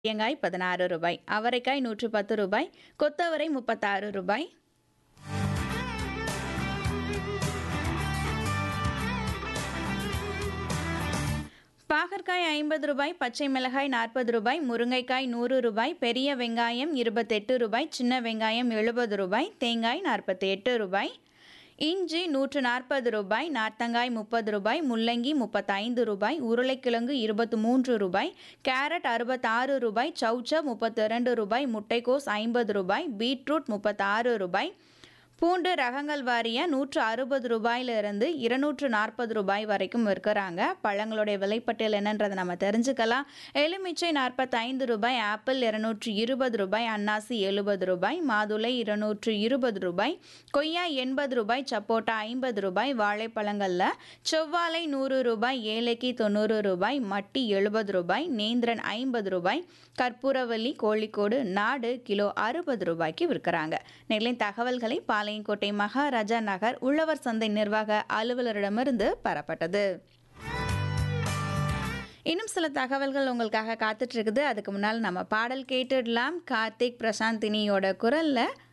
தேங்காய் பதினாறு ரூபாய் அவரைக்காய் நூற்று பத்து ரூபாய் கொத்தவரை முப்பத்தாறு ரூபாய் பாகற்காய் ஐம்பது ரூபாய் பச்சை மிளகாய் நாற்பது ரூபாய் முருங்கைக்காய் நூறு ரூபாய் பெரிய வெங்காயம் இருபத்தெட்டு ரூபாய் சின்ன வெங்காயம் எழுபது ரூபாய் தேங்காய் நாற்பத்தி எட்டு ரூபாய் இஞ்சி நூற்று நாற்பது ரூபாய் நார்த்தங்காய் முப்பது ரூபாய் முள்ளங்கி முப்பத்தைந்து ரூபாய் உருளைக்கிழங்கு இருபத்து மூன்று ரூபாய் கேரட் அறுபத்தாறு ரூபாய் சௌச்ச முப்பத்தி ரெண்டு ரூபாய் முட்டைக்கோஸ் ஐம்பது ரூபாய் பீட்ரூட் முப்பத்தாறு ரூபாய் பூண்டு ரகங்கள் வாரிய நூற்று அறுபது ரூபாயிலிருந்து இருநூற்று நாற்பது ரூபாய் வரைக்கும் விற்கிறாங்க பழங்களுடைய விலைப்பட்டியல் என்னன்றதை நம்ம தெரிஞ்சுக்கலாம் எலுமிச்சை நாற்பத்தைந்து ரூபாய் ஆப்பிள் இருநூற்று இருபது ரூபாய் அன்னாசி எழுபது ரூபாய் மாதுளை இருநூற்று இருபது ரூபாய் கொய்யா எண்பது ரூபாய் சப்போட்டா ஐம்பது ரூபாய் வாழைப்பழங்களில் செவ்வாழை நூறு ரூபாய் ஏலக்கி தொண்ணூறு ரூபாய் மட்டி எழுபது ரூபாய் நேந்திரன் ஐம்பது ரூபாய் கற்பூரவல்லி கோழிக்கோடு நாடு கிலோ அறுபது ரூபாய்க்கு விற்கிறாங்க நெல்லை தகவல்களை பாளையங்கோட்டை மகாராஜா நகர் உழவர் சந்தை நிர்வாக அலுவலரிடமிருந்து பெறப்பட்டது இன்னும் சில தகவல்கள் உங்களுக்காக காத்துட்டு இருக்குது அதுக்கு முன்னால் நம்ம பாடல் கேட்டுடலாம் கார்த்திக் பிரசாந்தினியோட குரல்ல